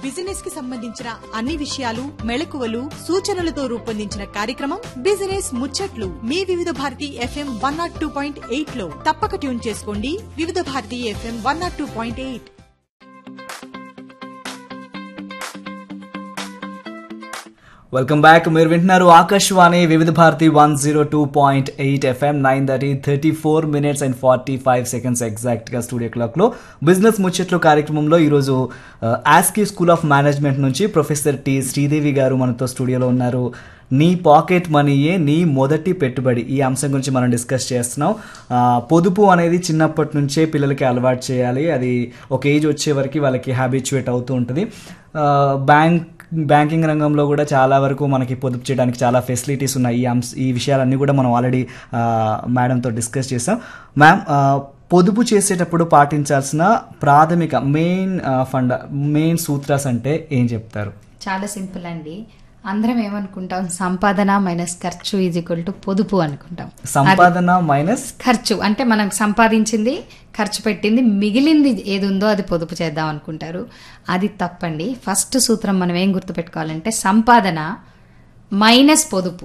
Business కి సంబంధించిన అన్ని విషయాలు మెళకువలు సూచనలతో రూపొందించిన కార్యక్రమం బిజినెస్ ముచ్చట్లు మీ Vividh Bharati FM one nought two point eight లో తప్పక ట్యూన్ చేసుకోండి Vividh Bharati FM one nought two point eight welcome back మీరు వింటున్నారు Akashvani Vividh Bharati one zero two point eight FM nine thirty thirty four minutes and forty five seconds ఎగ్జాక్ట్గా studio క్లాక్లో business ముచ్చట్లు కార్యక్రమంలో ఈరోజు ఆస్కీ స్కూల్ ఆఫ్ మేనేజ్మెంట్ నుంచి ప్రొఫెసర్ టి శ్రీదేవి గారు మనతో స్టూడియోలో ఉన్నారు నీ పాకెట్ మనీయే నీ మొదటి పెట్టుబడి ఈ అంశం గురించి మనం డిస్కస్ చేస్తున్నాం ఆ, పొదుపు అనేది చిన్నప్పటి నుంచే పిల్లలకి అలవాటు చేయాలి అది ఒక ఏజ్ వచ్చే వరకు వాళ్ళకి హ్యాబిచువేట్ అవుతూ ఉంటుంది ఆ, బ్యాంక్ బ్యాంకింగ్ రంగంలో కూడా చాలా వరకు మనకి పొదుపు చేయడానికి చాలా ఫెసిలిటీస్ ఉన్నాయి ఈ అంశ ఈ విషయాలన్నీ కూడా మనం ఆల్రెడీ మేడంతో డిస్కస్ చేసాం మ్యామ్ ఆ, పొదుపు చేసేటప్పుడు పాటించాల్సిన ప్రాథమిక మెయిన్ ఫండ్ మెయిన్ సూత్రాస్ అంటే ఏం చెప్తారు చాలా సింపుల్ అండి అందరం ఏమనుకుంటాం సంపాదన మైనస్ ఖర్చు ఈజ్ ఈక్వల్ టు పొదుపు అనుకుంటాం సంపాదన మైనస్ ఖర్చు అంటే మనం సంపాదించింది ఖర్చు పెట్టింది మిగిలింది ఏది ఉందో అది పొదుపు చేద్దాం అనుకుంటారు అది తప్పండి ఫస్ట్ సూత్రం మనం ఏం గుర్తుపెట్టుకోవాలంటే సంపాదన మైనస్ పొదుపు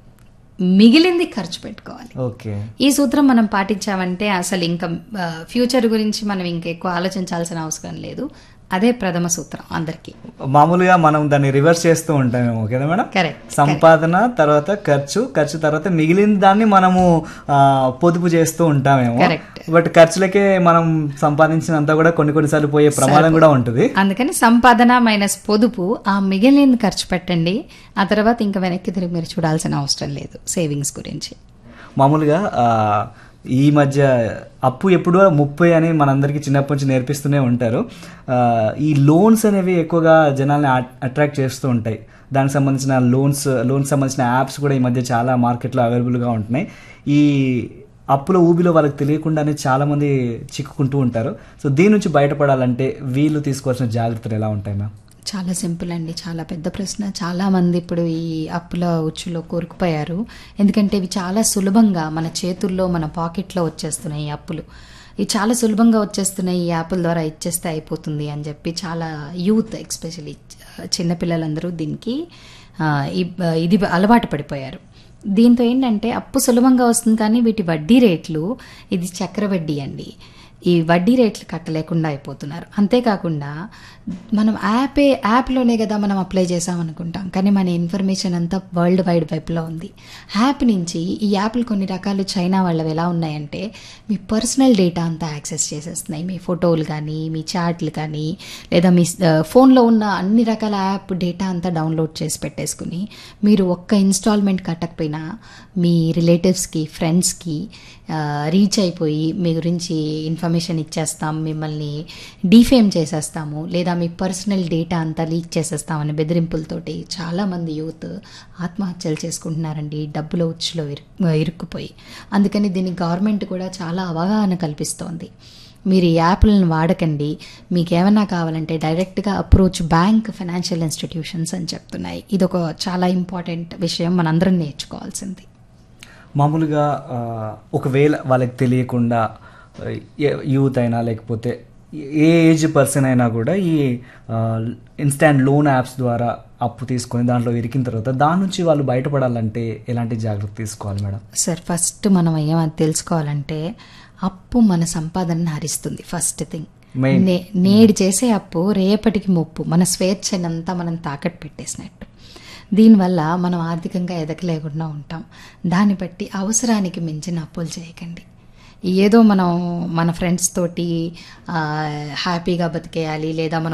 మిగిలింది ఖర్చు పెట్టుకోవాలి ఓకే ఈ సూత్రం మనం పాటించామంటే అసలు ఇంకా ఫ్యూచర్ గురించి మనం ఇంకా ఎక్కువ ఆలోచించాల్సిన అవసరం లేదు అదే ప్రథమ సూత్రం అందరికీ మామూలుగా మనం దాన్ని రివర్స్ చేస్తూ ఉంటామేమో కదా మేడం కరెక్ట్ సంపాదన తర్వాత ఖర్చు ఖర్చు తర్వాత మిగిలిన దాన్ని మనము ఆ, పొదుపు చేస్తూ ఉంటామేమో Correct. బట్ ఖర్చులకే మనం సంపాదించినంత కూడా కొన్ని కొన్నిసార్లు పోయే ప్రమాదం కూడా ఉంటుంది అందుకని సంపాదన మైనస్ పొదుపు ఆ మిగిలింది ఖర్చు పెట్టండి ఆ తర్వాత ఇంకా వెనక్కి తిరిగి మీరు చూడాల్సిన అవసరం లేదు సేవింగ్స్ గురించి మామూలుగా ఆ, ఈ మధ్య అప్పు ఎప్పుడు ముప్పై అని మనందరికీ చిన్నప్పటి నుంచి నేర్పిస్తూనే ఉంటారు ఆ, ఈ లోన్స్ అనేవి ఎక్కువగా జనాల్ని అట్రాక్ట్ చేస్తూ ఉంటాయి దానికి సంబంధించిన లోన్స్ లోన్స్ సంబంధించిన యాప్స్ కూడా ఈ మధ్య చాలా మార్కెట్లో అవైలబుల్గా ఉంటున్నాయి ఈ అప్పుల ఊబిలో వాళ్ళకి తెలియకుండానే చాలా మంది చిక్కుకుంటూ ఉంటారు సో దీని నుంచి బయటపడాలంటే వీళ్ళు తీసుకోవాల్సిన జాగ్రత్తలు ఎలా ఉంటాయి మ్యామ్ చాలా సింపుల్ అండి చాలా పెద్ద ప్రశ్న చాలా మంది ఇప్పుడు ఈ అప్పుల ఉచ్చులో కూరుకుపోయారు ఎందుకంటే ఇవి చాలా సులభంగా మన చేతుల్లో మన పాకెట్లో వచ్చేస్తున్నాయి ఈ అప్పులు ఇవి చాలా సులభంగా వచ్చేస్తున్నాయి ఈ యాప్ల ద్వారా ఇచ్చేస్తే అయిపోతుంది అని చెప్పి చాలా యూత్ ఎక్స్పెషలీ చిన్నపిల్లలందరూ దీనికి ఆ, ఇ- ఇది అలవాటు పడిపోయారు దీంతో ఏంటంటే అప్పు సులభంగా వస్తుంది కానీ వీటి వడ్డీ రేట్లు ఇది చక్రవడ్డీ అండి ఈ వడ్డీ రేట్లు కట్టలేకుండా అయిపోతున్నారు అంతేకాకుండా మనం యాపే యాప్లోనే కదా మనం అప్లై చేసాం అనుకుంటాం కానీ మన ఇన్ఫర్మేషన్ అంతా వరల్డ్ వైడ్ వెబ్లో ఉంది యాప్ నుంచి ఈ యాప్లు కొన్ని రకాలు చైనా వాళ్ళవి ఎలా ఉన్నాయంటే మీ పర్సనల్ డేటా అంతా యాక్సెస్ చేసేస్తున్నాయి మీ ఫోటోలు కానీ మీ చాట్లు కానీ లేదా మీ ఆ, ఫోన్లో ఉన్న అన్ని రకాల యాప్ డేటా అంతా డౌన్లోడ్ చేసి పెట్టేసుకుని మీరు ఒక్క ఇన్స్టాల్మెంట్ కట్టకపోయినా మీ రిలేటివ్స్కి ఫ్రెండ్స్కి రీచ్ అయిపోయి మీ గురించి ఇన్ఫర్మేషన్ ఇచ్చేస్తాం మిమ్మల్ని డీఫేమ్ చేసేస్తాము లేదా మీ పర్సనల్ డేటా అంతా లీక్ చేసేస్తామని బెదిరింపులతోటి చాలామంది యూత్ ఆత్మహత్యలు చేసుకుంటున్నారండి డబ్బుల ఉచ్చులో ఇరు ఇరుక్కుపోయి అందుకని దీన్ని గవర్నమెంట్ కూడా చాలా అవగాహన కల్పిస్తోంది మీరు ఈ యాప్లను వాడకండి మీకు ఏమైనా కావాలంటే డైరెక్ట్గా అప్రోచ్ బ్యాంక్ ఫైనాన్షియల్ ఇన్స్టిట్యూషన్స్ అని చెప్తున్నాయి ఇది ఒక చాలా ఇంపార్టెంట్ విషయం మనందరం నేర్చుకోవాల్సింది మామూలుగా ఆ, ఒకవేళ వాళ్ళకి తెలియకుండా యూత్ అయినా లేకపోతే ఏ ఏజ్ పర్సన్ అయినా కూడా ఈ ఇన్స్టాంట్ లోన్ యాప్స్ ద్వారా అప్పు తీసుకొని దాంట్లో ఇరికిన తర్వాత దాని నుంచి వాళ్ళు బయటపడాలంటే ఎలాంటి జాగ్రత్త తీసుకోవాలి మేడం సార్ ఫస్ట్ మనం ఏమని తెలుసుకోవాలంటే అప్పు మన సంపాదనను హరిస్తుంది ఫస్ట్ థింగ్ Main. నే- నేడు చేసే అప్పు రేపటికి ముప్పు మన స్వేచ్ఛనంతా మనం తాకట్టు పెట్టేసినట్టు దీనివల్ల మనం ఆర్థికంగా ఎదగలేకుండా ఉంటాం దాన్ని బట్టి అవసరానికి మించిన అప్పులు చేయకండి ఏదో మనం మన ఫ్రెండ్స్ తోటి ఆ, హ్యాపీగా బతికేయాలి లేదా మనం